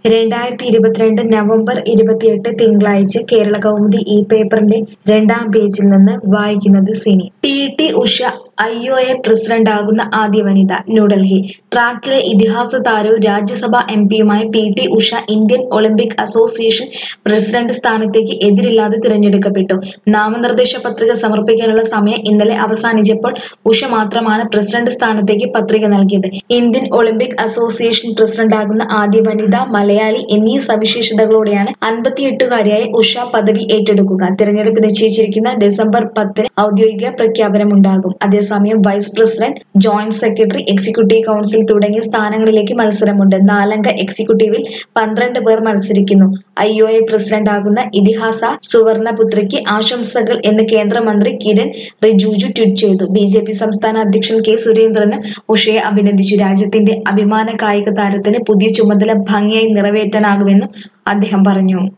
രണ്ടായിരത്തി ഇരുപത്തിരണ്ട് നവംബർ ഇരുപത്തിയെട്ട് തിങ്കളാഴ്ച കേരള കൗമുദി ഈ പേപ്പറിന്റെ രണ്ടാം പേജിൽ നിന്ന് വായിക്കുന്നത് Sini P T Usha I O A പ്രസിഡന്റാകുന്ന ആദ്യ വനിത ന്യൂഡൽഹി ട്രാക്കിലെ ഇതിഹാസ താരവും രാജ്യസഭാ എം പിയുമായ P T Usha Indian Olympic association president സ്ഥാനത്തേക്ക് എതിരില്ലാതെ തിരഞ്ഞെടുക്കപ്പെട്ടു നാമനിർദ്ദേശ പത്രിക സമർപ്പിക്കാനുള്ള സമയം ഇന്നലെ അവസാനിച്ചപ്പോൾ ഉഷ മാത്രമാണ് പ്രസിഡന്റ് സ്ഥാനത്തേക്ക് പത്രിക നൽകിയത് ഇന്ത്യൻ ഒളിമ്പിക് അസോസിയേഷൻ പ്രസിഡന്റാകുന്ന ആദ്യ വനിത മലയാളി എന്നീ സവിശേഷതകളോടെയാണ് അൻപത്തിയെട്ടുകാരിയായ ഉഷ പദവി ഏറ്റെടുക്കുക തിരഞ്ഞെടുപ്പ് നിശ്ചയിച്ചിരിക്കുന്ന ഡിസംബർ പത്തിന് ഔദ്യോഗിക പ്രഖ്യാപനമുണ്ടാകും അതേസമയം vice president joint secretary executive council തുടങ്ങിയ സ്ഥാനങ്ങളിലേക്ക് മത്സരമുണ്ട് നാലംഗ എക്സിക്യൂട്ടീവിൽ പന്ത്രണ്ട് പേർ മത്സരിക്കുന്നു ഐ ഒ എ പ്രസിഡന്റാകുന്ന ഇതിഹാസ സുവർണപുത്രിക്ക് ആശംസകൾ എന്ന് കേന്ദ്രമന്ത്രി കിരൺ റിജിജു ട്വീറ്റ് ചെയ്തു ബി ജെ പി സംസ്ഥാന അധ്യക്ഷൻ കെ സുരേന്ദ്രനും ഉഷയെ അഭിനന്ദിച്ചു രാജ്യത്തിന്റെ അഭിമാന കായിക താരത്തിന് പുതിയ ചുമതല ഭംഗിയായി നിറവേറ്റാനാകുമെന്നും അദ്ദേഹം പറഞ്ഞു